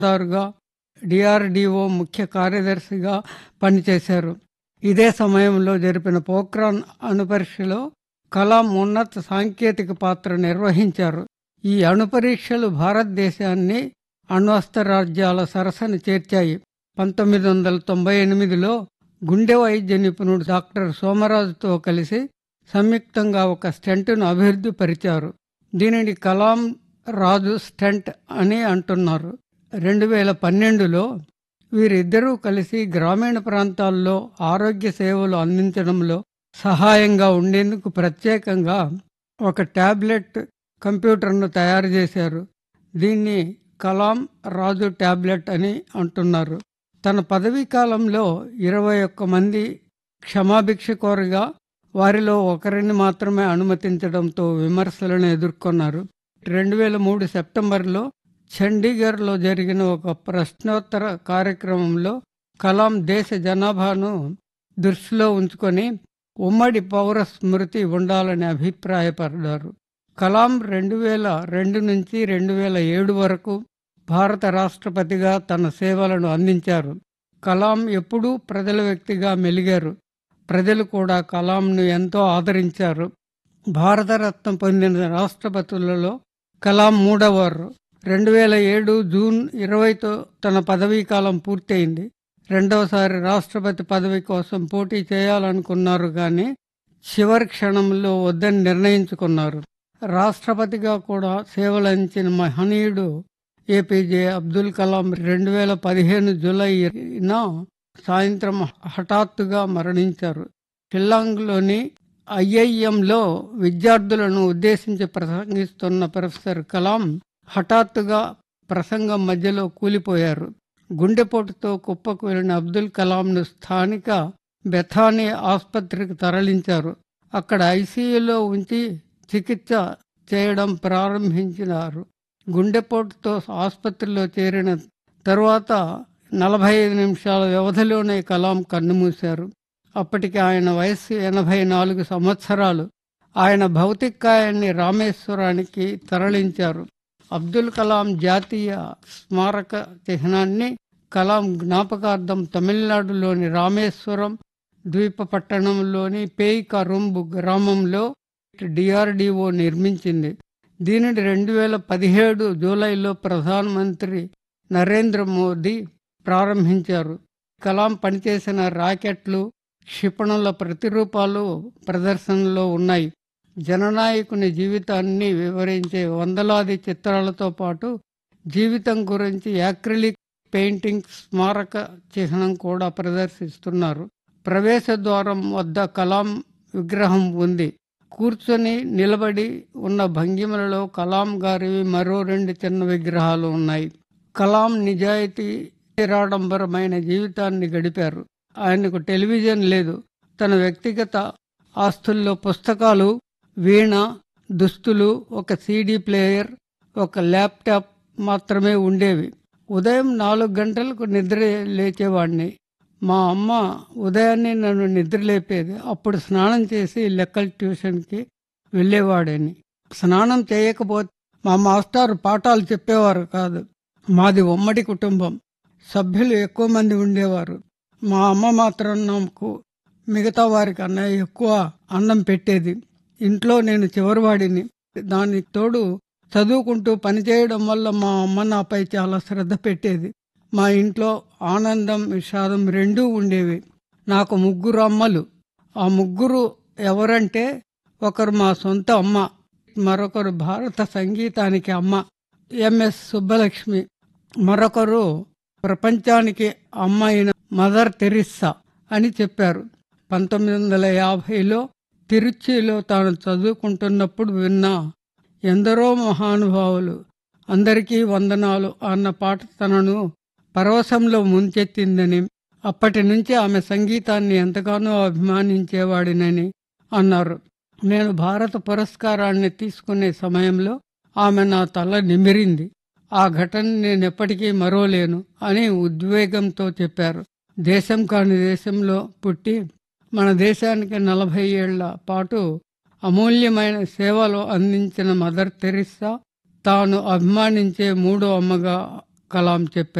దారుగా డిఆర్డిఓ ముఖ్య కార్యదర్శిగా పనిచేశారు ఇదే సమయంలో జరిపిన పోఖ్రాన్ అణుపరీక్షలో కలాం ఉన్నత సాంకేతిక పాత్ర నిర్వహించారు ఈ అణుపరీక్షలు భారతదేశాన్ని అణ్వస్త్ర రాజ్యాల సరసన చేర్చాయి పంతొమ్మిది వందల తొంభై ఎనిమిదిలో గుండె వైద్య నిపుణుడు డాక్టర్ సోమరాజుతో కలిసి సంయుక్తంగా ఒక స్టెంట్ను అభివృద్ధి పరిచారు దీనిని కలాం రాజు స్టెంట్ అని అంటున్నారు రెండు వేల పన్నెండులో వీరిద్దరూ కలిసి గ్రామీణ ప్రాంతాల్లో ఆరోగ్య సేవలు అందించడంలో సహాయంగా ఉండేందుకు ప్రత్యేకంగా ఒక ట్యాబ్లెట్ కంప్యూటర్ను తయారు చేశారు దీన్ని కలాం రాజు ట్యాబ్లెట్ అని అంటున్నారు తన పదవీ కాలంలో ఇరవై ఒక్క మంది క్షమాభిక్ష కోరగా వారిలో ఒకరిని మాత్రమే అనుమతించడంతో విమర్శలను ఎదుర్కొన్నారు రెండు వేల మూడు సెప్టెంబర్లో చండీగఢ్లో జరిగిన ఒక ప్రశ్నోత్తర కార్యక్రమంలో కలాం దేశ జనాభాను దృష్టిలో ఉంచుకొని ఉమ్మడి పౌర స్మృతి ఉండాలని అభిప్రాయపడ్డారు కలాం రెండు వేల రెండు నుంచి రెండు వేల ఏడు వరకు భారత రాష్ట్రపతిగా తన సేవలను అందించారు కలాం ఎప్పుడూ ప్రజల వ్యక్తిగా మెలిగారు ప్రజలు కూడా కలాంను ఎంతో ఆదరించారు భారతరత్న పొందిన రాష్ట్రపతులలో కలాం మూడవవారు రెండు వేల ఏడు జూన్ ఇరవైతో తన పదవీ కాలం పూర్తయింది రెండవసారి రాష్ట్రపతి పదవి కోసం పోటీ చేయాలనుకున్నారు కానీ చివరి క్షణంలో వద్దని నిర్ణయించుకున్నారు రాష్ట్రపతిగా కూడా సేవలందించిన మహనీయుడు ఏపీజే అబ్దుల్ కలాం రెండు వేల పదిహేను జూలైన సాయంత్రం హఠాత్తుగా మరణించారు షిల్లాంగ్లోని ఐఐఎంలో విద్యార్థులను ఉద్దేశించి ప్రసంగిస్తున్న ప్రొఫెసర్ కలాం హఠాత్తుగా ప్రసంగం మధ్యలో కూలిపోయారు గుండెపోటుతో కుప్పకు వెళ్లిన అబ్దుల్ కలాంను స్థానిక బెథానీ ఆసుపత్రికి తరలించారు అక్కడ ఐసీయూలో ఉంచి చికిత్స చేయడం ప్రారంభించినారు గుండెపోటుతో ఆసుపత్రిలో చేరిన తరువాత నలభై ఐదు నిమిషాల వ్యవధిలోనే కలాం కన్నుమూశారు అప్పటికి ఆయన వయస్సు ఎనభై నాలుగు సంవత్సరాలు ఆయన భౌతికాయాన్ని రామేశ్వరానికి తరలించారు అబ్దుల్ కలాం జాతీయ స్మారక చిహ్నాన్ని కలాం జ్ఞాపకార్థం తమిళనాడులోని రామేశ్వరం ద్వీప పట్టణంలోని పేయికరుంబు గ్రామంలో డిఆర్డిఓ నిర్మించింది దీనిని రెండు వేల పదిహేడు జూలైలో ప్రధానమంత్రి నరేంద్ర మోదీ ప్రారంభించారు కలాం పనిచేసిన రాకెట్లు క్షిపణుల ప్రతిరూపాలు ప్రదర్శనలో ఉన్నాయి జననాయకుని జీవితాన్ని వివరించే వందలాది చిత్రాలతో పాటు జీవితం గురించి యాక్రిలిక్ పెయింటింగ్ స్మారక చిహ్నం కూడా ప్రదర్శిస్తున్నారు ప్రవేశ ద్వారం వద్ద కలాం విగ్రహం ఉంది కూర్చొని నిలబడి ఉన్న భంగిమలలో కలాం గారివి మరో రెండు చిన్న విగ్రహాలు ఉన్నాయి కలాం నిజాయితీ నిరాడంబరమైన జీవితాన్ని గడిపారు ఆయనకు టెలివిజన్ లేదు తన వ్యక్తిగత ఆస్తుల్లో పుస్తకాలు వీణ దుస్తులు ఒక సీడీ ప్లేయర్ ఒక ల్యాప్టాప్ మాత్రమే ఉండేవి ఉదయం నాలుగు గంటలకు నిద్ర లేచేవాడిని మా అమ్మ ఉదయాన్నే నన్ను నిద్రలేపేది అప్పుడు స్నానం చేసి లెక్కల ట్యూషన్కి వెళ్ళేవాడని స్నానం చేయకపోతే మా మాస్టారు పాఠాలు చెప్పేవారు కాదు మాది ఉమ్మడి కుటుంబం సభ్యులు ఎక్కువ మంది ఉండేవారు మా అమ్మ మాత్రం నాకు మిగతా వారికి అన్న ఎక్కువ అన్నం పెట్టేది ఇంట్లో నేను చివరివాడిని దానికి తోడు చదువుకుంటూ పనిచేయడం వల్ల మా అమ్మ నాపై చాలా శ్రద్ధ పెట్టేది మా ఇంట్లో ఆనందం విషాదం రెండూ ఉండేవి నాకు ముగ్గురు అమ్మలు ఆ ముగ్గురు ఎవరంటే ఒకరు మా సొంత అమ్మ మరొకరు భారత సంగీతానికి అమ్మ ఎంఎస్ సుబ్బలక్ష్మి మరొకరు ప్రపంచానికి అమ్మ అయిన మదర్ తెరిస్సా అని చెప్పారు పంతొమ్మిది వందల యాభైలో తిరుచిలో తాను చదువుకుంటున్నప్పుడు విన్న ఎందరో మహానుభావులు అందరికీ వందనాలు అన్న పాట తనను పరవశంలో ముంచెత్తిందని అప్పటి నుంచి ఆమె సంగీతాన్ని ఎంతగానో అభిమానించేవాడినని అన్నారు నేను భారత పురస్కారాన్ని తీసుకునే సమయంలో ఆమె నా తల నిమిరింది ఆ ఘటన నేను ఎప్పటికీ మరోలేను అని ఉద్వేగంతో చెప్పారు దేశం కాని దేశంలో పుట్టి మన దేశానికి నలభై ఏళ్ల పాటు అమూల్యమైన సేవలు అందించిన మదర్ తెరిస్సా తాను అభిమానించే మూడో అమ్మగా కలాం చెప్పారు